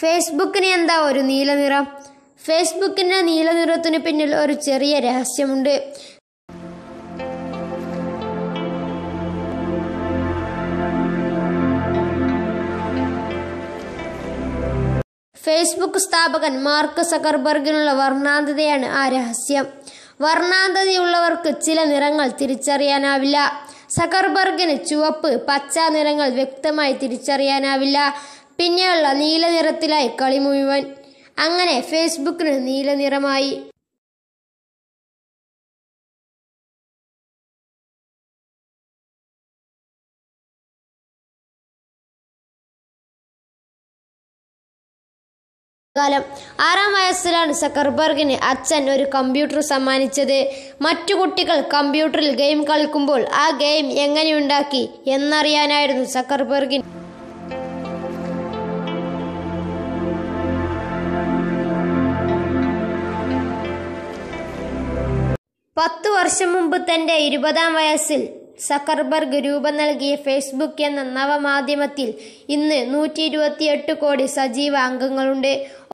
ഫേസ്ബുക്കിന് എന്താ ഒരു നീല നിറം ഫേസ്ബുക്കിന്റെ നീല നിറത്തിന് പിന്നിൽ ഒരു ചെറിയ രഹസ്യമുണ്ട് ഫേസ്ബുക്ക് സ്ഥാപകൻ മാർക്ക് സക്കർബർഗിനുള്ള വർണ്ണാന്തതയാണ് ആ രഹസ്യം വർണ്ണാന്തതയുള്ളവർക്ക് ചില നിറങ്ങൾ തിരിച്ചറിയാനാവില്ല സക്കർബർഗിന് ചുവപ്പ് പച്ച നിറങ്ങൾ വ്യക്തമായി തിരിച്ചറിയാനാവില്ല പിന്നെയുള്ള നീല നിറത്തിലായി കളി മുഴുവൻ അങ്ങനെ ഫേസ്ബുക്കിന് നീല നിറമായി കാലം ആറാം വയസ്സിലാണ് സക്കർബർഗിന് അച്ഛൻ ഒരു കമ്പ്യൂട്ടർ സമ്മാനിച്ചത് മറ്റു കുട്ടികൾ കമ്പ്യൂട്ടറിൽ ഗെയിം കളിക്കുമ്പോൾ ആ ഗെയിം എങ്ങനെയുണ്ടാക്കി എന്നറിയാനായിരുന്നു സക്കർബർഗിന് പത്തു വർഷം മുമ്പ് തന്റെ ഇരുപതാം വയസ്സിൽ സക്കർബർഗ് രൂപം നൽകിയ ഫേസ്ബുക്ക് എന്ന നവമാധ്യമത്തിൽ ഇന്ന് നൂറ്റി ഇരുപത്തിയെട്ട് കോടി സജീവ അംഗങ്ങളുണ്ട്